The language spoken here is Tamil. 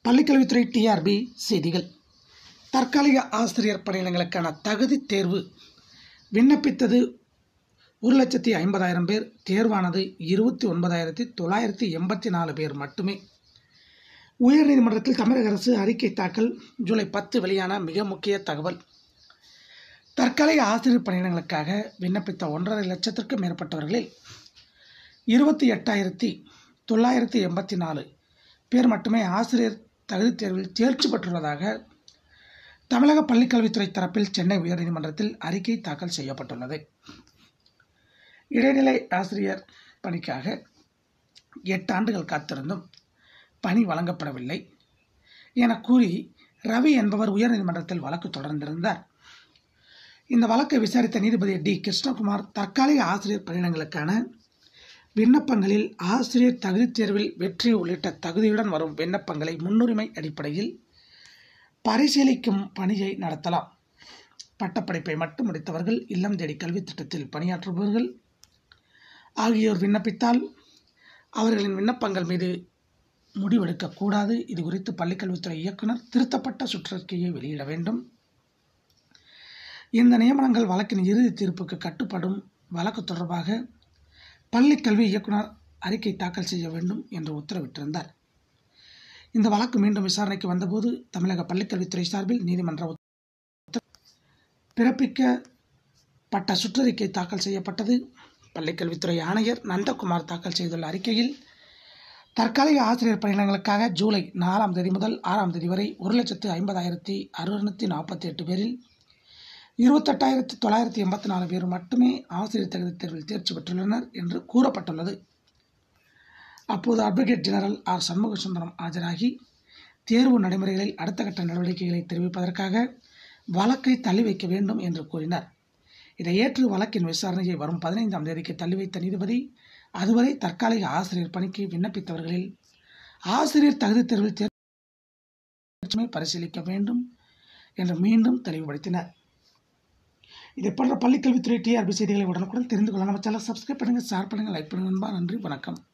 பள்ளிக்கல்வித்துறை டிஆர்பி செய்திகள் தற்காலிக ஆசிரியர் பணியிடங்களுக்கான தகுதி தேர்வு விண்ணப்பித்தது ஒரு லட்சத்தி ஐம்பதாயிரம் பேர் தேர்வானது இருபத்தி ஒன்பதாயிரத்தி தொள்ளாயிரத்தி எண்பத்தி நாலு பேர் மட்டுமே உயர்நீதிமன்றத்தில் தமிழக அரசு அறிக்கை தாக்கல் ஜூலை பத்து வெளியான மிக முக்கிய தகவல் தற்காலிக ஆசிரியர் பணியிடங்களுக்காக விண்ணப்பித்த ஒன்றரை லட்சத்திற்கும் மேற்பட்டவர்களில் இருபத்தி எட்டாயிரத்தி தொள்ளாயிரத்தி எண்பத்தி நாலு பேர் மட்டுமே ஆசிரியர் தகுதித் தேர்வில் தேர்ச்சி பெற்றுள்ளதாக தமிழக பள்ளிக்கல்வித்துறை தரப்பில் சென்னை உயர்நீதிமன்றத்தில் அறிக்கை தாக்கல் செய்யப்பட்டுள்ளது இடைநிலை ஆசிரியர் பணிக்காக எட்டு ஆண்டுகள் காத்திருந்தும் பணி வழங்கப்படவில்லை என கூறி ரவி என்பவர் உயர்நீதிமன்றத்தில் வழக்கு தொடர்ந்திருந்தார் இந்த வழக்கை விசாரித்த நீதிபதி டி கிருஷ்ணகுமார் தற்காலிக ஆசிரியர் பணியிடங்களுக்கான விண்ணப்பங்களில் ஆசிரியர் தகுதித் தேர்வில் வெற்றி உள்ளிட்ட தகுதியுடன் வரும் விண்ணப்பங்களை முன்னுரிமை அடிப்படையில் பரிசீலிக்கும் பணியை நடத்தலாம் பட்டப்படிப்பை மட்டும் முடித்தவர்கள் இல்லம் தேடி கல்வித் திட்டத்தில் பணியாற்றுபவர்கள் ஆகியோர் விண்ணப்பித்தால் அவர்களின் விண்ணப்பங்கள் மீது முடிவெடுக்கக்கூடாது இது குறித்து பள்ளிக்கல்வித்துறை இயக்குனர் திருத்தப்பட்ட சுற்றறிக்கையை வெளியிட வேண்டும் இந்த நியமனங்கள் வழக்கின் இறுதி தீர்ப்புக்கு கட்டுப்படும் வழக்கு தொடர்பாக பள்ளி கல்வி இயக்குனர் அறிக்கை தாக்கல் செய்ய வேண்டும் என்று உத்தரவிட்டிருந்தார் இந்த வழக்கு மீண்டும் விசாரணைக்கு வந்தபோது தமிழக பள்ளிக்கல்வித்துறை சார்பில் நீதிமன்ற பிறப்பிக்கப்பட்ட சுற்றறிக்கை தாக்கல் செய்யப்பட்டது பள்ளிக்கல்வித்துறை ஆணையர் நந்தகுமார் தாக்கல் செய்துள்ள அறிக்கையில் தற்காலிக ஆசிரியர் பணியிடங்களுக்காக ஜூலை நாலாம் தேதி முதல் ஆறாம் தேதி வரை ஒரு லட்சத்து ஐம்பதாயிரத்தி அறுநூற்றி நாற்பத்தி எட்டு பேரில் இருபத்தெட்டாயிரத்தி தொள்ளாயிரத்தி எண்பத்தி நாலு பேர் மட்டுமே ஆசிரியர் தகுதித் தேர்வில் தேர்ச்சி பெற்றுள்ளனர் என்று கூறப்பட்டுள்ளது அப்போது advocate general R Shanmuga Sundaram ஆஜராகி தேர்வு நடைமுறைகளில் அடுத்த கட்ட நடவடிக்கைகளை தெரிவிப்பதற்காக வழக்கை தள்ளி வைக்க வேண்டும் என்று கூறினார் இதை ஏற்று வழக்கின் விசாரணையை வரும் பதினைந்தாம் தேதிக்கு தள்ளி வைத்த நீதிபதி அதுவரை தற்காலிக ஆசிரியர் பணிக்கு விண்ணப்பித்தவர்களில் ஆசிரியர் தகுதித் தேர்வில் தேர்ச்சி பரிசீலிக்க வேண்டும் என்று மீண்டும் தெளிவுபடுத்தினார் இதை போன்ற பள்ளிக்கல்வித்துறை டிஆர்பி செய்திகளை உடனுக்குடன் தெரிந்து கொள்ள நம்ம சேனல் சப்ஸ்கிரைப் பண்ணுங்கள் ஷேர் பண்ணுங்கள் லைக் பண்ணுங்கள் நன்றி வணக்கம்